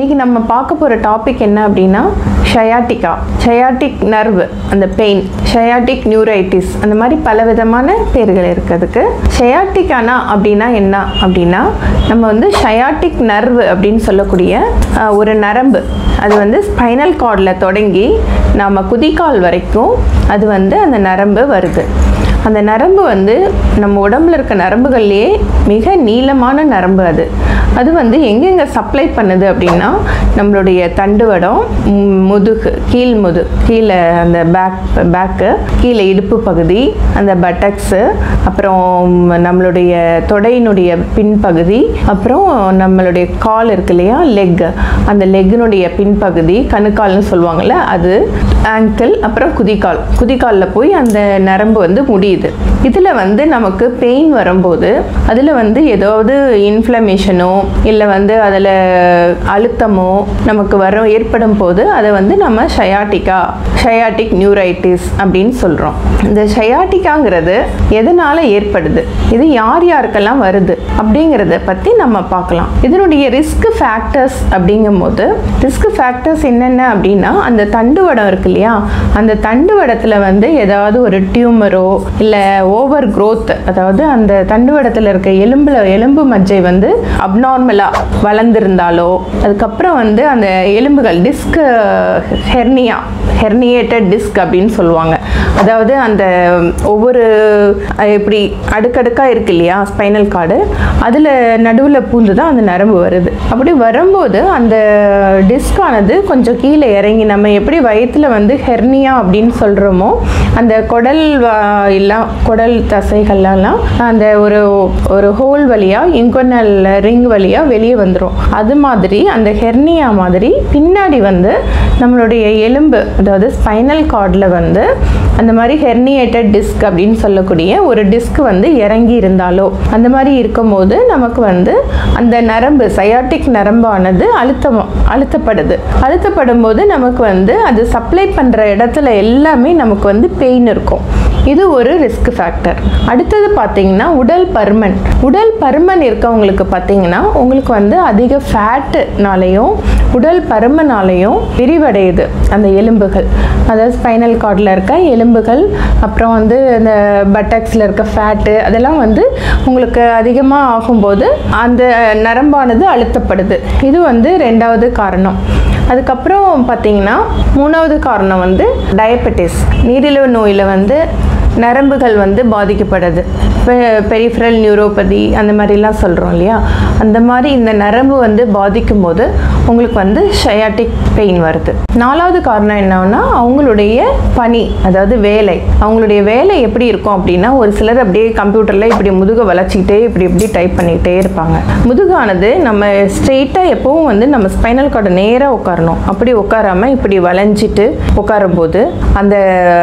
இன்னைக்கு நம்ம பார்க்க போகிற டாபிக் என்ன அப்படின்னா ஷயாட்டிகா ஷயாட்டிக் நர்வு அந்த பெயின் ஷயாட்டிக் நியூரைட்டிஸ் அந்த மாதிரி பல விதமான பேர்கள் இருக்கிறதுக்கு ஷயாட்டிக்கானா அப்படின்னா என்ன அப்படின்னா நம்ம வந்து ஷயாட்டிக் நர்வு அப்படின்னு சொல்லக்கூடிய அஹ், ஒரு நரம்பு அது வந்து ஸ்பைனல் கார்டில் தொடங்கி நம்ம குதிக்கால் வரைக்கும் அது வந்து அந்த நரம்பு வருது அந்த நரம்பு வந்து நம்ம உடம்புல இருக்க நரம்புகள்லேயே மிக நீளமான நரம்பு அது அது வந்து எங்கெங்கே சப்ளை பண்ணுது அப்படின்னா நம்மளுடைய தண்டுவடம் ம், முதுகு கீழ் முது கீழே அந்த பேக் பேக்கு கீழே இடுப்பு பகுதி அந்த பட்டக்ஸு அப்புறம் நம்மளுடைய தொடையினுடைய பின்பகுதி அப்புறம் நம்மளுடைய கால் இருக்கு இல்லையா லெக் அந்த லெக்கினுடைய பின்பகுதி கணுக்கால்னு சொல்லுவாங்கள்ல அது ஆங்கிள் அப்புறம் குதிக்கால் குதிக்காலில் போய் அந்த நரம்பு வந்து முடியுது இதில் வந்து நமக்கு பெயின் வரும்போது அதில் வந்து ஏதாவது இன்ஃப்ளமேஷனோ இல்லை வந்து அதில் அழுத்தமோ நமக்கு வர ஏற்படும் போது அதை வந்து நம்ம ஷயாட்டிக்கா ஷயாட்டிக் நியூரைட்டிஸ் அப்படின்னு சொல்கிறோம் இந்த ஷயாட்டிக்காங்கிறது எதனால் ஏற்படுது இது யார் யாருக்கெல்லாம் வருது அப்படிங்கிறத பற்றி நம்ம பார்க்கலாம் இதனுடைய ரிஸ்க் ஃபேக்டர்ஸ் அப்படிங்கும்போது ரிஸ்க் ஃபேக்டர்ஸ் என்னென்ன அப்படின்னா அந்த தண்டுவடம் இருக்கு இல்லையா அந்த தண்டுவடத்தில் வந்து ஏதாவது ஒரு டியூமரோ இல்லை ஓவர் growth அதாவது அந்த தண்டுவடத்தில் இருக்க எலும்புல எலும்பு மஜ்ஜை வந்து அப்நார்மலாக வளர்ந்துருந்தாலோ அதுக்கப்புறம் வந்து அந்த எலும்புகள் டிஸ்க் ஹெர்னியா ஹெர்னியேட்டட் டிஸ்க் அப்படின்னு சொல்லுவாங்க அதாவது அந்த ஒவ்வொரு அஹ், இப்படி அடுக்கடுக்காக இருக்கு இல்லையா ஸ்பைனல் கார்டு அதில் நடுவில் பூந்து தான் அந்த நரம்பு வருது அப்படி வரும்போது அந்த டிஸ்க் ஆனது கொஞ்சம் கீழே இறங்கி நம்ம எப்படி வயிற்றில் வந்து ஹெர்னியா அப்படின்னு சொல்கிறோமோ அந்த குடல் வா- எல்லாம் குடல் தசைகள்லாம் அந்த ஒரு ஒரு ஹோல் வழியாக இன்கொனல் ரிங் வழியாக வெளியே வந்துடும் அது மாதிரி அந்த ஹெர்னியா மாதிரி பின்னாடி வந்து நம்மளுடைய எலும்பு அதாவது ஸ்பைனல் கார்டில் வந்து அந்த மாதிரி ஹெர்னியேட்டட் டிஸ்க் அப்படின்னு சொல்லக்கூடிய ஒரு டிஸ்க் வந்து இறங்கி இருந்தாலோ அந்த மாதிரி இருக்கும்போது நமக்கு வந்து அந்த நரம்பு சயாட்டிக் நரம்பானது அழுத்தம் அழுத்தப்படுது அழுத்தப்படும் போது நமக்கு வந்து அது சப்ளை பண்ணுற இடத்துல எல்லாமே நமக்கு வந்து பெயின் இருக்கும் இது ஒரு ரிஸ்க் ஃபேக்டர் அடுத்தது பார்த்தீங்கன்னா உடல் பருமன் உடல் பருமன் இருக்கவங்களுக்கு பார்த்தீங்கன்னா உங்களுக்கு வந்து அதிக ஃபேட்டுனாலையும் உடல் பருமனாலையும் விரிவடையுது அந்த எலும்புகள் அதாவது ஸ்பைனல் கார்டில் இருக்க எலும்புகள் அப்புறம் வந்து இந்த பட்டக்ஸில் இருக்க ஃபேட்டு அதெல்லாம் வந்து உங்களுக்கு அதிகமாக ஆகும்போது அந்த நரம்பானது அழுத்தப்படுது இது வந்து ரெண்டாவது காரணம் அதுக்கப்புறம் பார்த்தீங்கன்னா மூணாவது காரணம் வந்து டயபெட்டிஸ் நீரிழிவு நோயில் வந்து நரம்புகள் வந்து பாதிக்கப்படுது பெரிஃபரல் நியூரோபதி அந்த மாதிரிலாம் சொல்கிறோம் இல்லையா அந்த மாதிரி இந்த நரம்பு வந்து பாதிக்கும் போது உங்களுக்கு வந்து ஷயாட்டிக் பெயின் வருது நாலாவது காரணம் என்னன்னா அவங்களுடைய பணி அதாவது வேலை அவங்களுடைய வேலை எப்படி இருக்கும் அப்படின்னா ஒரு சிலர் அப்படியே கம்ப்யூட்டரில் இப்படி முதுகை வளைச்சிக்கிட்டே இப்படி இப்படி டைப் பண்ணிக்கிட்டே இருப்பாங்க முதுகானது நம்ம ஸ்ட்ரெயிட்டாக எப்பவும் வந்து நம்ம ஸ்பைனல் கார்டு நேராக உட்காரணும் அப்படி உட்காராம இப்படி வளைஞ்சிட்டு உட்காரும்போது அந்த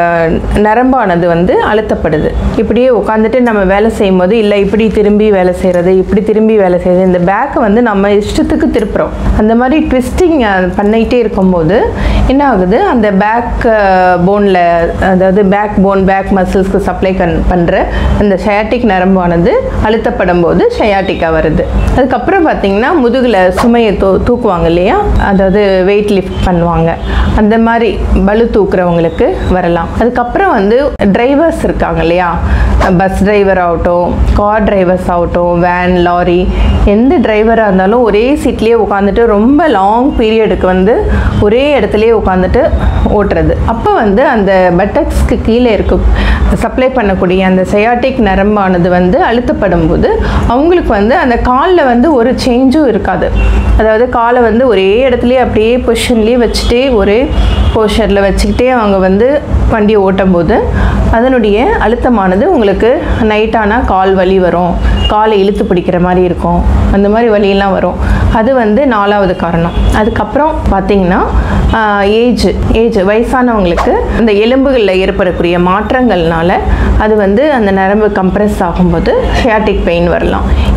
நரம்பானது வந்து அழுத்தப்படுது இப்படியே உட்காந்துட்டு நம்ம வேலை செய்யும்போது இல்லை இப்படி திரும்பி வேலை செய்கிறது இப்படி திரும்பி வேலை செய்கிறது இந்த பேக்கை வந்து நம்ம இஷ்டத்துக்கு திருப்புறோம் அந்த மாதிரி ட்விஸ்டிங் பண்ணிக்கிட்டே இருக்கும்போது என்ன ஆகுது அந்த பேக் போனில் அதாவது பேக் போன் பேக் மசில்ஸ்க்கு சப்ளை கண் பண்ணுற அந்த ஷயாட்டிக் நரம்பானது அழுத்தப்படும் போது ஷயாட்டிக்கா வருது அதுக்கப்புறம் பார்த்தீங்கன்னா முதுகில் சுமையை தூ தூக்குவாங்க இல்லையா அதாவது வெயிட் லிஃப்ட் பண்ணுவாங்க அந்த மாதிரி பளு தூக்குறவங்களுக்கு வரலாம் அதுக்கப்புறம் வந்து டிரைவர்ஸ் இருக்காங்க இல்லையா பஸ் டிரைவர் ஆகட்டும் கார் டிரைவர்ஸ் ஆகட்டும் வேன் லாரி எந்த டிரைவராக இருந்தாலும் ஒரே சீட்லேயே உட்காந்துட்டு ரொம்ப லாங் பீரியடுக்கு வந்து ஒரே இடத்துலையே உட்காந்துட்டு ஓட்டுறது அப்போ வந்து அந்த பட்டக்ஸ்க்கு கீழே இருக்க சப்ளை பண்ணக்கூடிய அந்த செயாட்டிக் நரம்பானது வந்து அழுத்தப்படும் போது அவங்களுக்கு வந்து அந்த காலில் வந்து ஒரு சேஞ்சும் இருக்காது அதாவது காலை வந்து ஒரே இடத்துலயே அப்படியே பொசிஷன்லேயே வச்சுட்டே ஒரே போஷரில் வச்சுக்கிட்டே அவங்க வந்து வண்டியை ஓட்டும் போது அதனுடைய அழுத்தமானது உங்களுக்கு நைட்டானால் கால் வலி வரும் காலை இழுத்து பிடிக்கிற மாதிரி இருக்கும் அந்த மாதிரி வலியெல்லாம் வரும் அது வந்து நாலாவது காரணம் அதுக்கப்புறம் பார்த்தீங்கன்னா ஏஜ் ஏஜ் வயசானவங்களுக்கு அந்த எலும்புகளில் ஏற்படக்கூடிய மாற்றங்கள்னால அது வந்து அந்த நரம்பு கம்ப்ரெஸ் ஆகும்போது ஷியாட்டிக் பெயின் வரலாம்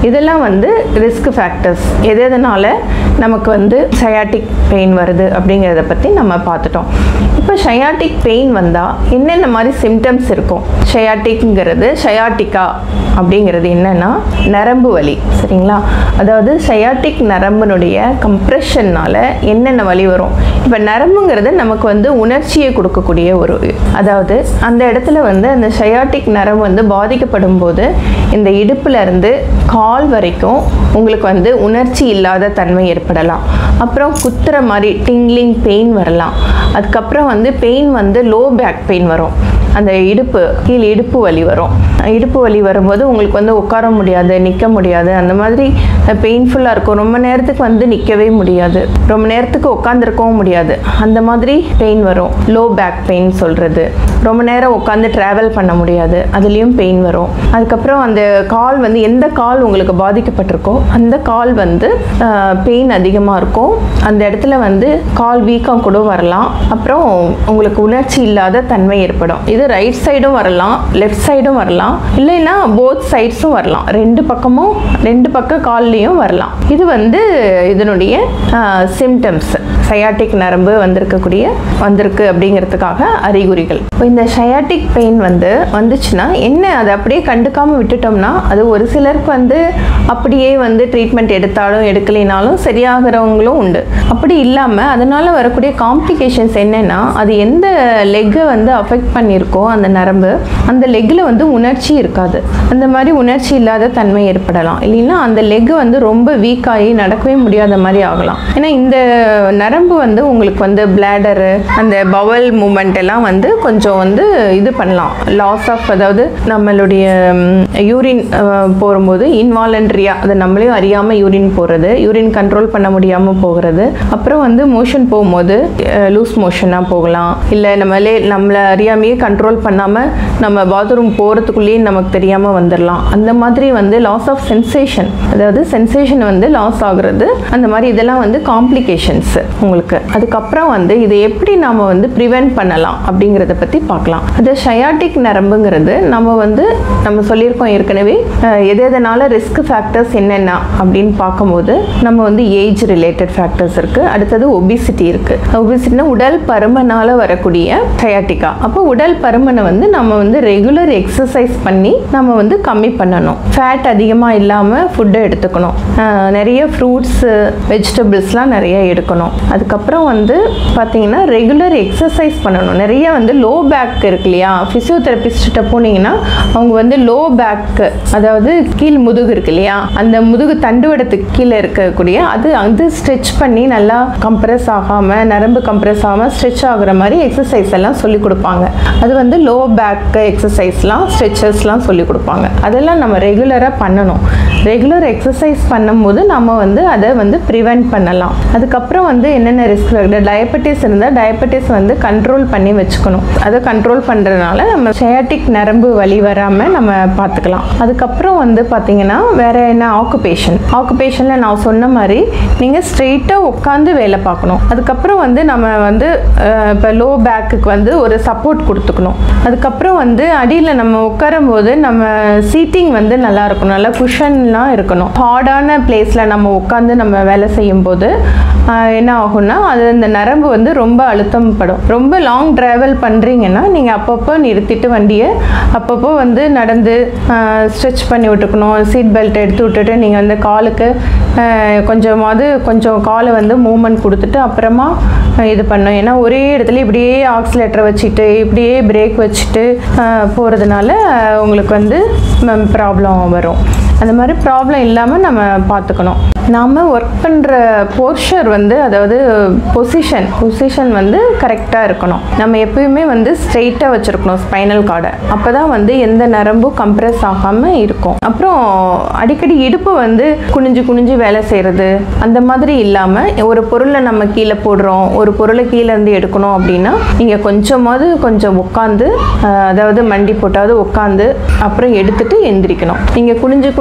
இதெல்லாம் வந்து ரிஸ்க் ஃபேக்டர்ஸ் எது எதனால நமக்கு வந்து சயாட்டிக் பெயின் வருது அப்படிங்கிறத பற்றி நம்ம பார்த்துட்டோம் இப்போ ஷயாட்டிக் பெயின் வந்தால் என்னென்ன மாதிரி சிம்டம்ஸ் இருக்கும் ஷயாட்டிக்ங்கிறது ஷயாட்டிக்கா அப்படிங்கிறது என்னன்னா நரம்பு வலி சரிங்களா அதாவது சயாட்டிக் நரம்பினுடைய கம்ப்ரெஷன்னால என்னென்ன வலி வரும் இப்போ நரம்புங்கிறது நமக்கு வந்து உணர்ச்சியை கொடுக்கக்கூடிய ஒரு அதாவது அந்த இடத்துல வந்து அந்த சயாட்டிக் நரம்பு வந்து பாதிக்கப்படும் போது இந்த இடுப்புல இருந்து கால் வரைக்கும் உங்களுக்கு வந்து உணர்ச்சி இல்லாத தன்மை ஏற்படலாம் அப்புறம் குத்துற மாதிரி டிங்லிங் பெயின் வரலாம் அதுக்கப்புறம் வந்து பெயின் வந்து லோ பேக் பெயின் வரும் அந்த இடுப்பு கீழே இடுப்பு வலி வரும் இடுப்பு வலி வரும்போது உங்களுக்கு வந்து உட்கார முடியாது நிற்க முடியாது அந்த மாதிரி பெயின்ஃபுல்லாக இருக்கும் ரொம்ப நேரத்துக்கு வந்து நிற்கவே முடியாது ரொம்ப நேரத்துக்கு உட்காந்துருக்கவும் முடியாது அந்த மாதிரி பெயின் வரும் லோ பேக் பெயின் சொல்கிறது ரொம்ப நேரம் உட்காந்து ட்ராவல் பண்ண முடியாது அதுலேயும் பெயின் வரும் அதுக்கப்புறம் அந்த கால் வந்து எந்த கால் உங்களுக்கு பாதிக்கப்பட்டிருக்கோ அந்த கால் வந்து பெயின் அதிகமாக இருக்கும் அந்த இடத்துல வந்து கால் வீக்கம் கூட வரலாம் அப்புறம் உங்களுக்கு உணர்ச்சி இல்லாத தன்மை ஏற்படும் இது ரைட் சைடும் வரலாம் லெஃப்ட் சைடும் வரலாம் இல்லைன்னா போத் சைட்ஸும் வரலாம் ரெண்டு பக்கமும் ரெண்டு பக்க கால்லையும் வரலாம் இது வந்து இதனுடைய சிம்டம்ஸ் சயாட்டிக் நரம்பு வந்திருக்கக்கூடிய வந்திருக்கு அப்படிங்கிறதுக்காக அறிகுறிகள் இப்போ இந்த சயாட்டிக் பெயின் வந்து வந்துச்சுன்னா என்ன அதை அப்படியே கண்டுக்காமல் விட்டுட்டோம்னா அது ஒரு சிலருக்கு வந்து அப்படியே வந்து ட்ரீட்மெண்ட் எடுத்தாலும் எடுக்கலைனாலும் சரியாகிறவங்களும் உண்டு அப்படி இல்லாமல் அதனால் வரக்கூடிய காம்ப்ளிகேஷன்ஸ் என்னென்னா அது எந்த லெக்கை வந்து அஃபெக்ட் பண்ணியிருக்கோ அந்த நரம்பு அந்த லெக்கில் வந்து உணர்ச்சி இருக்காது அந்த மாதிரி உணர்ச்சி இல்லாத தன்மை ஏற்படலாம் இல்லைன்னா அந்த லெக் வந்து ரொம்ப வீக் ஆகி நடக்கவே முடியாத மாதிரி ஆகலாம் ஏன்னா இந்த நரம்பு வந்து உங்களுக்கு வந்து பிளாடரு அந்த பவல் மூமெண்ட் எல்லாம் வந்து கொஞ்சம் வந்து இது பண்ணலாம் லாஸ் ஆஃப் அதாவது நம்மளுடைய யூரின் போகும்போது இன்வாலண்ட்ரியா அதை நம்மளையும் அறியாமல் யூரின் போகிறது யூரின் கண்ட்ரோல் பண்ண முடியாமல் போகிறது அப்புறம் வந்து மோஷன் போகும்போது லூஸ் மோஷனாக போகலாம் இல்லை நம்மளே நம்மளை அறியாமையே கண்ட்ரோல் பண்ணாமல் நம்ம பாத்ரூம் போகிறதுக்குள்ளேயே நமக்கு தெரியாமல் வந்துடலாம் அந்த மாதிரி வந்து லாஸ் ஆஃப் சென்சேஷன் அதாவது சென்சேஷன் வந்து லாஸ் ஆகுறது அந்த மாதிரி இதெல்லாம் வந்து காம்ப்ளிகேஷன்ஸ் உங்களுக்கு அதுக்கப்புறம் வந்து இதை எப்படி நாம வந்து ப்ரிவென்ட் பண்ணலாம் அப்படிங்கிறத பற்றி பார்க்கலாம் அது ஷயாட்டிக் நரம்புங்கிறது நம்ம வந்து நம்ம சொல்லியிருக்கோம் ஏற்கனவே அஹ், எது எதனால ரிஸ்க் ஃபேக்டர்ஸ் என்னென்ன அப்படின்னு பார்க்கும்போது நம்ம வந்து ஏஜ் ரிலேட்டட் ஃபேக்டர்ஸ் இருக்குது அடுத்தது ஒபிசிட்டி இருக்குது ஒபிசிட்டினா உடல் பருமனால வரக்கூடிய சயாட்டிக்கா அப்போ உடல் பருமனை வந்து நம்ம வந்து ரெகுலர் எக்ஸசைஸ் பண்ணி நம்ம வந்து கம்மி பண்ணணும் ஃபேட் அதிகமாக இல்லாமல் ஃபுட்டை எடுத்துக்கணும் அஹ், நிறைய ஃப்ரூட்ஸு வெஜிடபிள்ஸ்லாம் நிறைய எடுக்கணும் அதுக்கப்புறம் வந்து பார்த்தீங்கன்னா ரெகுலர் எக்ஸசைஸ் பண்ணணும் நிறைய வந்து லோ பேக் இருக்கு இல்லையா ஃபிசியோதெரபிஸ்ட்ட போனீங்கன்னா அவங்க வந்து லோ பேக்கு அதாவது கீழ் முதுகு இருக்கு இல்லையா அந்த முதுகு தண்டுவடத்துக்கு கீழே இருக்கக்கூடிய அது அது ஸ்ட்ரெச் பண்ணி நல்லா கம்ப்ரெஸ் ஆகாமல் நரம்பு கம்ப்ரெஸ் ஆகாமல் ஸ்ட்ரெச் ஆகுற மாதிரி எக்ஸசைஸ் எல்லாம் சொல்லி கொடுப்பாங்க அது வந்து லோ பேக் எக்ஸசைஸ்லாம் ஸ்ட்ரெச்சஸ்லாம் சொல்லி கொடுப்பாங்க அதெல்லாம் நம்ம ரெகுலராக பண்ணணும் ரெகுலர் எக்ஸசைஸ் பண்ணும்போது நம்ம வந்து அதை வந்து ப்ரிவென்ட் பண்ணலாம் அதுக்கப்புறம் வந்து என்னென்ன ரிஸ்க் ஃபேக்டர் டயபெட்டிஸ் இருந்தால் டயபெட்டிஸ் வந்து கண்ட்ரோல் பண்ணி வச்சுக்கணும் அதை கண்ட்ரோல் பண்ணுறதுனால நம்ம ஷேட்டிக் நரம்பு வலி வராமல் நம்ம பார்த்துக்கலாம் அதுக்கப்புறம் வந்து பார்த்தீங்கன்னா வேற என்ன ஆக்குபேஷன் ஆக்குபேஷனில் நான் சொன்ன மாதிரி நீங்கள் ஸ்ட்ரெயிட்டாக உட்காந்து வேலை பார்க்கணும் அதுக்கப்புறம் வந்து நம்ம வந்து இப்போ லோ பேக்குக்கு வந்து ஒரு சப்போர்ட் கொடுத்துக்கணும் அதுக்கப்புறம் வந்து அடியில் நம்ம உட்காரும் போது நம்ம சீட்டிங் வந்து நல்லா இருக்கணும் நல்லா குஷன்லாம் இருக்கணும் ஹார்டான பிளேஸில் நம்ம உட்காந்து நம்ம வேலை செய்யும்போது ஆஹ், என்ன ஆகும்னா அது அந்த நரம்பு வந்து ரொம்ப அழுத்தம் படும் ரொம்ப லாங் ட்ராவல் பண்ணுறீங்கன்னா நீங்கள் அப்பப்போ நிறுத்திட்டு வண்டியை அப்பப்போ வந்து நடந்து ஸ்ட்ரெச் பண்ணி விட்டுக்கணும் சீட் பெல்ட் எடுத்து விட்டுட்டு நீங்கள் வந்து காலுக்கு ஆஹ், கொஞ்சமாவது கொஞ்சம் காலை வந்து மூமெண்ட் கொடுத்துட்டு அப்புறமா ஆஹ், இது பண்ணணும் ஏன்னா ஒரே இடத்துல இப்படியே ஆக்சிலேட்டரை வச்சுட்டு இப்படியே பிரேக் வச்சுட்டு போகிறதுனால உங்களுக்கு வந்து ப்ராப்ளம் வரும் அந்த மாதிரி ப்ராப்ளம் இல்லாமல் நம்ம பார்த்துக்கணும் நாம் ஒர்க் பண்ணுற போர்ஷர் வந்து அதாவது பொசிஷன் பொசிஷன் வந்து கரெக்டாக இருக்கணும் நம்ம எப்பயுமே வந்து ஸ்ட்ரெயிட்டாக வச்சுருக்கணும் ஸ்பைனல் கார்டை அப்போ தான் வந்து எந்த நரம்பும் கம்ப்ரெஸ் ஆகாமல் இருக்கும் அப்புறம் அடிக்கடி இடுப்பு வந்து குனிஞ்சு குனிஞ்சு வேலை செய்கிறது அந்த மாதிரி இல்லாமல் ஒரு பொருளை நம்ம கீழே போடுறோம் ஒரு பொருளை கீழே இருந்து எடுக்கணும் அப்படின்னா நீங்கள் கொஞ்சமாவது கொஞ்சம் உட்காந்து அதாவது மண்டி போட்டாவது உட்காந்து அப்புறம் எடுத்துட்டு எந்திரிக்கணும் நீங்கள் குனிஞ்சு குனிஞ்சு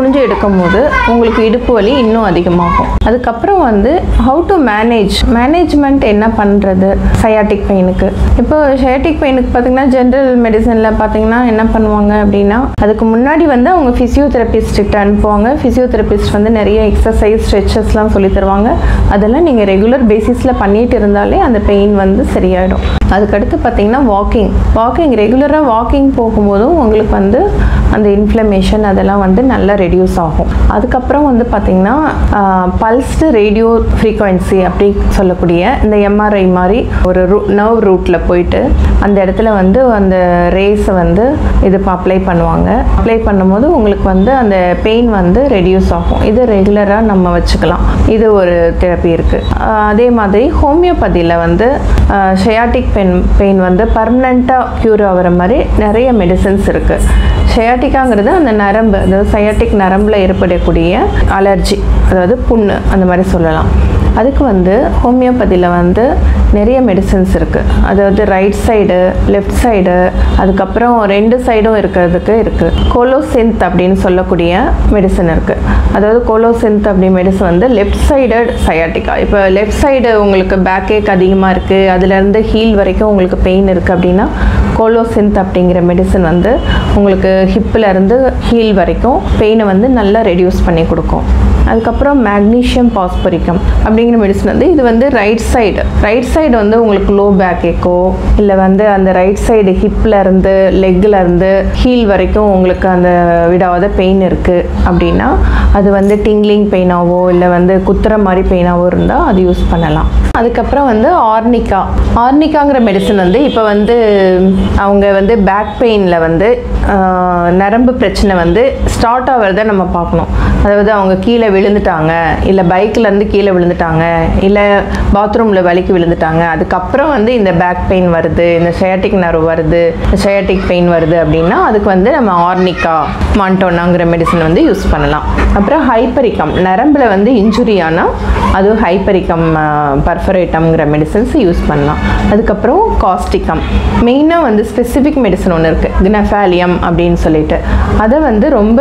குனிஞ்சு எடுக்கும் போது உங்களுக்கு இடுப்பு வலி இன்னும் அதிகமாகும் அதுக்கப்புறம் வந்து ஹவு டு மேனேஜ் மேனேஜ்மெண்ட் என்ன பண்ணுறது சயாட்டிக் பெயினுக்கு இப்போ சயாட்டிக் பெயினுக்கு பார்த்தீங்கன்னா ஜென்ரல் மெடிசனில் பார்த்தீங்கன்னா என்ன பண்ணுவாங்க அப்படின்னா அதுக்கு முன்னாடி வந்து அவங்க ஃபிசியோதெரபிஸ்ட்டு அனுப்புவாங்க ஃபிசியோதெரபிஸ்ட் வந்து நிறைய எக்ஸசைஸ் ஸ்ட்ரெச்சஸ்லாம் சொல்லி தருவாங்க அதெல்லாம் நீங்கள் ரெகுலர் பேசிஸில் பண்ணிட்டு இருந்தாலே அந்த பெயின் வந்து சரியாயிடும் அதுக்கடுத்து பார்த்தீங்கன்னா வாக்கிங் வாக்கிங் ரெகுலராக வாக்கிங் போகும்போதும் உங்களுக்கு வந்து அந்த இன்ஃப்ளமேஷன் அதெல்லாம் வந்து நல்லா ரெடியூஸ் ஆகும் அதுக்கப்புறம் வந்து பார்த்திங்கன்னா பல்ஸ்டு ரேடியோ ஃப்ரீக்வன்சி அப்படி சொல்லக்கூடிய இந்த எம்ஆர்ஐ மாதிரி ஒரு ரூ நர்வ் ரூட்டில் போயிட்டு அந்த இடத்துல வந்து அந்த ரேஸை வந்து இது அப்ளை பண்ணுவாங்க அப்ளை பண்ணும்போது உங்களுக்கு வந்து அந்த பெயின் வந்து ரெடியூஸ் ஆகும் இது ரெகுலராக நம்ம வச்சுக்கலாம் இது ஒரு தெரப்பி இருக்குது அதே மாதிரி ஹோமியோபதியில் வந்து ஷெயாட்டிக் பெயின் பெயின் வந்து பர்மனெண்ட்டாக க்யூர் ஆகிற மாதிரி நிறைய மெடிசன்ஸ் இருக்குது ஷயாட்டிக்காங்கிறது அந்த நரம்பு அதாவது சயாட்டிக் நரம்பில் ஏற்படக்கூடிய அலர்ஜி அதாவது புண்ணு அந்த மாதிரி சொல்லலாம் அதுக்கு வந்து ஹோமியோபதியில் வந்து நிறைய மெடிசன்ஸ் இருக்குது அதாவது ரைட் சைடு லெஃப்ட் சைடு அதுக்கப்புறம் ரெண்டு சைடும் இருக்கிறதுக்கு இருக்குது கோலோசென்த் அப்படின்னு சொல்லக்கூடிய மெடிசன் இருக்குது அதாவது கோலோசென்த் அப்படி மெடிசன் வந்து லெஃப்ட் சைடட் சயாட்டிக்கா இப்போ லெஃப்ட் சைடு உங்களுக்கு பேக் ஏக் அதிகமாக இருக்குது அதுலேருந்து ஹீல் வரைக்கும் உங்களுக்கு பெயின் இருக்குது அப்படின்னா கோலோசென்த் அப்படிங்கிற மெடிசன் வந்து உங்களுக்கு ஹிப்பில் இருந்து ஹீல் வரைக்கும் பெயினை வந்து நல்லா ரெடியூஸ் பண்ணி கொடுக்கும் அதுக்கப்புறம் மேக்னீஷியம் பாஸ்பரிக்கம் அப்படிங்கிற மெடிசன் வந்து இது வந்து ரைட் சைடு ரைட் சைடு வந்து உங்களுக்கு லோ பேக் ஏக்கோ இல்லை வந்து அந்த ரைட் சைடு ஹிப்பில் இருந்து லெக்கில் இருந்து ஹீல் வரைக்கும் உங்களுக்கு அந்த விடாத பெயின் இருக்குது அப்படின்னா அது வந்து டிங்லிங் பெயினாவோ இல்லை வந்து குத்துற மாதிரி பெயினாவோ இருந்தால் அது யூஸ் பண்ணலாம் அதுக்கப்புறம் வந்து ஆர்னிகா ஆர்னிகாங்கிற மெடிசன் வந்து இப்போ வந்து அவங்க வந்து பேக் பெயினில் வந்து ஆஹ், நரம்பு பிரச்சனை வந்து ஸ்டார்ட் ஆகிறத நம்ம பார்க்கணும் அதாவது அவங்க கீழே விழுந்துட்டாங்க இல்லை பைக்லேருந்து கீழே விழுந்துட்டாங்க இல்லை பாத்ரூமில் வலிக்கு விழுந்துட்டாங்க அதுக்கப்புறம் வந்து இந்த பேக் பெயின் வருது இந்த ஷயாட்டிக் நர்வ் வருது ஷயாட்டிக் பெயின் வருது அப்படின்னா அதுக்கு வந்து நம்ம ஆர்னிகா மாண்டோனாங்கிற மெடிசன் வந்து யூஸ் பண்ணலாம் அப்புறம் ஹைப்பரிக்கம் நரம்பில் வந்து இன்ஜுரி ஆனால் அதுவும் ஹைப்பரிக்கம் பர்ஃபரேட்டம்ங்கிற மெடிசன்ஸ் யூஸ் பண்ணலாம் அதுக்கப்புறம் காஸ்டிகம் மெயினாக வந்து ஸ்பெசிஃபிக் மெடிசன் ஒன்று இருக்குது கினஃபாலியம் அப்படின்னு சொல்லிட்டு அதை வந்து ரொம்ப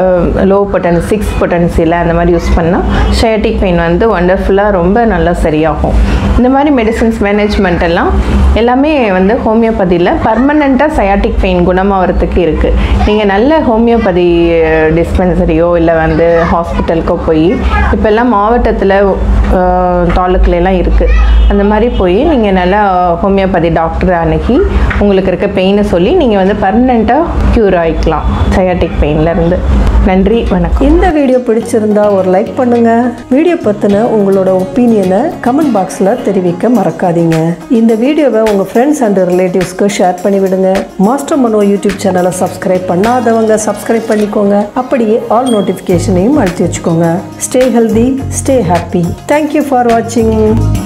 லோ பொட்டன் சிக்ஸ் பொட்டன்சியில் அந்த மாதிரி யூஸ் பண்ணால் ஷயட்டிக் பெயின் வந்து ஒண்டர்ஃபுல்லாக ரொம்ப நல்லா சரியாகும் இந்த மாதிரி மெடிசின்ஸ் மேனேஜ்மெண்ட் எல்லாம் எல்லாமே வந்து ஹோமியோபதியில் பர்மனெண்ட்டாக சயாட்டிக் பெயின் குணமாகறதுக்கு இருக்குது நீங்கள் நல்ல ஹோமியோபதி டிஸ்பென்சரியோ இல்லை வந்து ஹாஸ்பிட்டலுக்கோ போய் இப்போல்லாம் மாவட்டத்தில் தாலுக்குலாம் இருக்குது அந்த மாதிரி போய் நீங்கள் நல்லா ஹோமியோபதி டாக்டரை அணுகி உங்களுக்கு இருக்க பெயினை சொல்லி நீங்கள் வந்து பர்மனெண்ட்டாக க்யூர் ஆகிக்கலாம் சயாட்டிக் பெயின்லேருந்து நன்றி வணக்கம் இந்த வீடியோ பிடிச்சிருந்தா ஒரு லைக் பண்ணுங்க வீடியோ பத்தின உங்களோட ஒப்பீனியனை கமெண்ட் பாக்ஸ்ல தெரிவிக்க மறக்காதீங்க இந்த வீடியோவை உங்க ஃப்ரெண்ட்ஸ் அண்ட் ரிலேட்டிவ்ஸ்க்கு ஷேர் பண்ணி விடுங்க மாஸ்டர் மனோ யூடியூப் சேனலை சப்ஸ்கிரைப் பண்ணாதவங்க சப்ஸ்கிரைப் பண்ணிக்கோங்க அப்படியே ஆல் நோட்டிஃபிகேஷனையும் அழுத்தி வச்சுக்கோங்க stay healthy stay happy thank you for வாட்சிங்